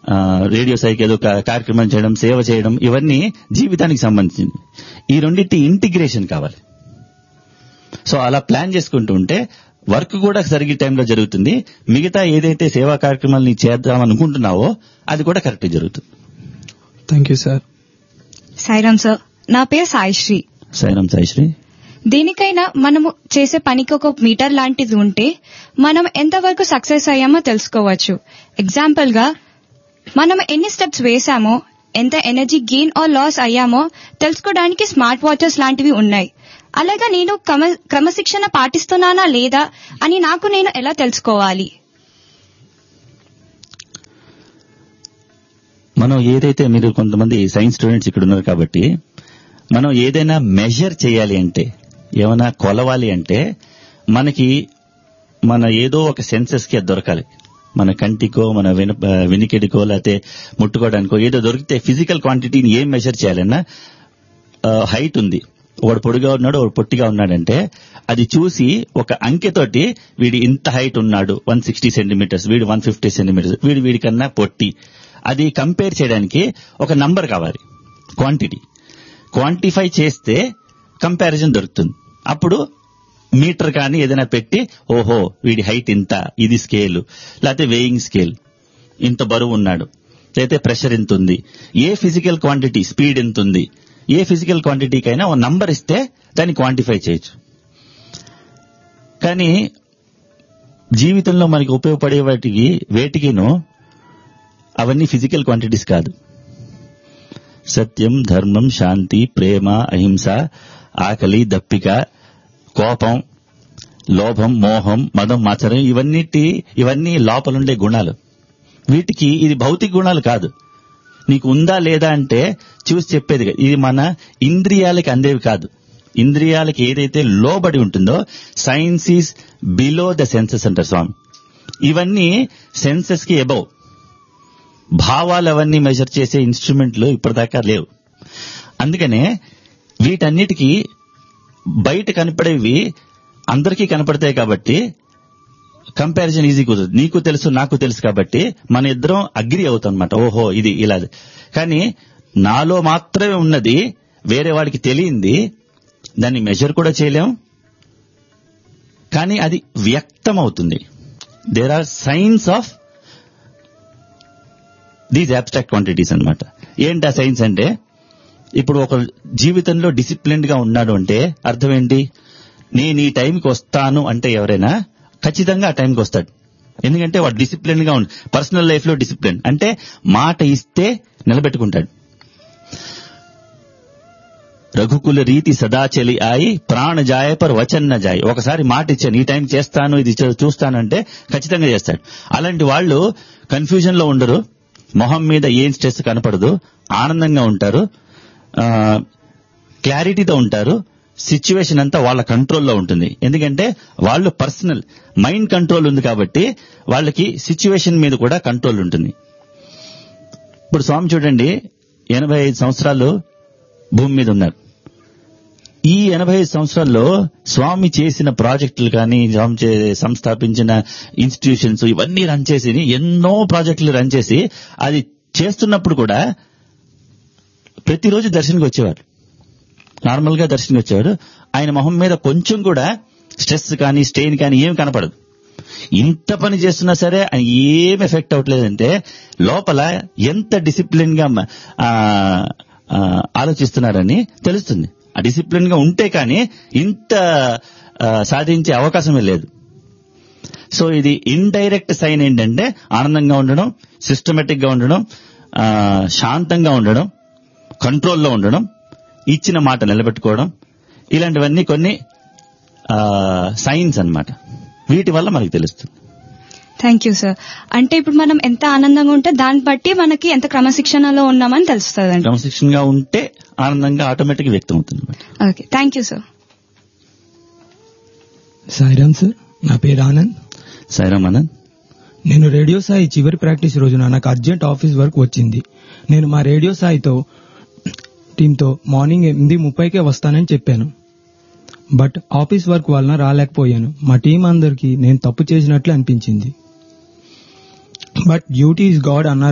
ఆ, రేడియో సైకి ఏదో ఒక కార్యక్రమం చేయడం సేవ చేయడం ఇవన్నీ జీవితానికి సంబంధించింది ఈ రెండింటి ఇంటిగ్రేషన్ కావాలి సో అలా ప్లాన్ చేసుకుంటూ ఉంటే వర్క్ కూడా సరిగ్గా టైంలో జరుగుతుంది మిగతా ఏదైతే సేవా కార్యక్రమాలని చేద్దాం అనుకుంటున్నావో అది కూడా కరెక్ట్ జరుగుతుంది thank you sir Sairam sir నా పేరు సాయిశ్రీ సైనం సాయిశ్రీ దేనికైనా మనము చేసే పనికి ఒక మీటర్ లాంటిది ఉంటే మనం ఎంతవరకు సక్సెస్ అయ్యామో తెలుసుకోవచ్చు ఎగ్జాంపుల్ గా మనం ఎన్ని స్టెప్స్ వేసామో ఎంత ఎనర్జీ గెయిన్ ఆర్ లాస్ అయ్యామో తెలుసుకోవడానికి స్మార్ట్ వాచెస్ లాంటివి ఉన్నాయి అలాగా నేను క్రమ- క్రమశిక్షణ పాటిస్తున్నానా లేదా అని నాకు నేను ఎలా తెలుసుకోవాలి మనం ఏదైతే మీరు కొంతమంది సైన్స్ స్టూడెంట్స్ ఇక్కడ ఉన్నారు కాబట్టి మనం ఏదైనా మెజర్ చేయాలి అంటే ఏమైనా కొలవాలి అంటే మనకి మన ఏదో ఒక సెన్సెస్ కి అది దొరకాలి మన కంటికో మన విన వినికిడికో లేకపోతే ముట్టుకోవడానికో ఏదో దొరికితే ఫిజికల్ క్వాంటిటీని ఏం మెజర్ చేయాలన్నా హైట్ ఉంది ఒకడు పొడిగా ఉన్నాడు ఒకడు పొట్టిగా ఉన్నాడంటే అది చూసి ఒక అంకెతోటి వీడి ఇంత హైట్ ఉన్నాడు వన్ సిక్స్టీ సెంటీమీటర్స్ వీడు వన్ ఫిఫ్టీ సెంటీమీటర్స్ వీడు వీడికన్నా పొట్టి అది కంపేర్ చేయడానికి ఒక నంబర్ కావాలి క్వాంటిటీ క్వాంటిఫై చేస్తే కంపారిజన్ దొరుకుతుంది అప్పుడు మీటర్ కానీ ఏదైనా పెట్టి ఓహో వీడి హైట్ ఇంత ఇది స్కేల్ లేకపోతే వేయింగ్ స్కేల్ ఇంత బరువు ఉన్నాడు లేకపోతే ప్రెషర్ ఎంత ఉంది ఏ ఫిజికల్ క్వాంటిటీ స్పీడ్ ఎంత ఉంది ఏ ఫిజికల్ క్వాంటిటీకైనా ఒక నంబర్ ఇస్తే దాన్ని క్వాంటిఫై చేయొచ్చు కానీ జీవితంలో మనకి ఉపయోగపడే వాటికి వేటికిను అవన్నీ ఫిజికల్ క్వాంటిటీస్ కాదు సత్యం ధర్మం శాంతి ప్రేమ అహింస ఆకలి దప్పిక కోపం లోభం మోహం మదం మాచరం ఇవన్నిటి ఇవన్నీ లోపలుండే గుణాలు వీటికి ఇది భౌతిక గుణాలు కాదు నీకు ఉందా లేదా అంటే చూసి చెప్పేది కాదు. ఇది మన ఇంద్రియాలకి అందేవి కాదు ఇంద్రియాలకి ఏదైతే లోబడి ఉంటుందో science is below the senses అంటారు స్వామి ఇవన్నీ సెన్సెస్ కి ఎబవ్ భావాలు అవన్నీ మెజర్ చేసే ఇన్స్ట్రుమెంట్లు ఇప్పటిదాకా లేవు అందుకనే వీటన్నిటికీ బయట కనపడేవి అందరికీ కనపడతాయి కాబట్టి కంపారిజన్ ఈజీ కుదరదు నీకు తెలుసు నాకు తెలుసు కాబట్టి మన ఇద్దరం అగ్రి అవుతాం అనమాట ఓహో ఇది ఇలా కానీ నాలో మాత్రమే ఉన్నది వేరే వాడికి తెలియంది దాన్ని మెజర్ కూడా చేయలేం కానీ అది వ్యక్తం అవుతుంది there are signs of these abstract quantities అన్నమాట ఏంటి ఆ సైన్స్ అంటే ఇప్పుడు ఒక జీవితంలో డిసిప్లిన్ గా ఉన్నాడు అంటే అర్థం ఏంటి నేను ఈ టైంకి వస్తాను అంటే ఎవరైనా ఖచ్చితంగా ఆ టైంకి వస్తాడు ఎందుకంటే వాడు డిసిప్లిన్ గా ఉంది పర్సనల్ లైఫ్ లో డిసిప్లిన్ అంటే మాట ఇస్తే నిలబెట్టుకుంటాడు రఘుకుల రీతి సదా చెలి ఆయి ప్రాణ జాయ పర్ వచన్ న జాయ్ ఒకసారి మాట ఇచ్చాను ఈ టైం చేస్తాను ఇది చే- చూస్తానంటే ఖచ్చితంగా చేస్తాడు అలాంటి వాళ్ళు కన్ఫ్యూజన్ లో ఉండరు మొహం మీద ఏం స్ట్రెస్ కనపడదు ఆనందంగా ఉంటారు ఆ, క్లారిటీతో ఉంటారు సిచ్యువేషన్ అంతా వాళ్ళ కంట్రోల్లో ఉంటుంది ఎందుకంటే వాళ్ళు పర్సనల్ మైండ్ కంట్రోల్ ఉంది కాబట్టి వాళ్ళకి సిచ్యువేషన్ మీద కూడా కంట్రోల్ ఉంటుంది ఇప్పుడు స్వామి చూడండి ఎనభై ఐదు సంవత్సరాలు భూమి మీద ఉన్నారు ఈ ఎనభై ఐదు సంవత్సరాల్లో స్వామి చేసిన ప్రాజెక్టులు కానీ స్వామి చే- సంస్థాపించిన ఇన్స్టిట్యూషన్స్ ఇవన్నీ రన్ చేసి ఎన్నో ప్రాజెక్టులు రన్ చేసి అది చేస్తున్నప్పుడు కూడా ప్రతిరోజు దర్శనకి వచ్చేవారు నార్మల్ గా దర్శనకి వచ్చేవారు ఆయన మొహం మీద కొంచెం కూడా స్ట్రెస్ కానీ స్ట్రెయిన్ కానీ ఏం కనపడదు ఇంత పని చేస్తున్నా సరే ఆయన ఏం ఎఫెక్ట్ అవ్వట్లేదంటే లోపల ఎంత డిసిప్లిన్ గా మ- ఆ, ఆ, ఆలోచిస్తున్నారని తెలుస్తుంది ఆ డిసిప్లిన్ గా ఉంటే కానీ ఇంత ఆ, సాధించే అవకాశమే లేదు సో ఇది ఇండైరెక్ట్ సైన్ ఏంటంటే ఆనందంగా ఉండడం సిస్టమేటిక్ గా ఉండడం ఆ, శాంతంగా ఉండడం కంట్రోల్లో ఉండడం ఇచ్చిన మాట నిలబెట్టుకోవడం ఇలాంటివన్నీ కొన్ని సైన్స్ అన్నమాట వీటి వల్ల మనకు తెలుస్తుంది థ్యాంక్ యూ సార్ అంటే ఇప్పుడు మనం ఎంత ఆనందంగా ఉంటే దాన్ని బట్టి మనకి ఎంత క్రమశిక్షణలో ఉన్నామని తెలుస్తుంది అండి క్రమశిక్షణగా ఉంటే ఆనందంగా ఆటోమేటిక్ వ్యక్తం అవుతుంది అన్నమాట. Okay thank you sir Sairam sir నా పేరు ఆనంద్ సాయిరామ్ ఆనంద్ నేను రేడియో సాయి చివరి ప్రాక్టీస్ రోజున నాకు అర్జెంట్ ఆఫీస్ వర్క్ వచ్చింది నేను మా రేడియో సాయితో టీంతో మార్నింగ్ ఎనిమిది ముప్పైకే వస్తానని చెప్పాను బట్ ఆఫీస్ వర్క్ వలన రాలేకపోయాను మా టీం అందరికీ నేను తప్పు చేసినట్లు అనిపించింది బట్ డ్యూటీ ఇస్ గాడ్ అన్నారు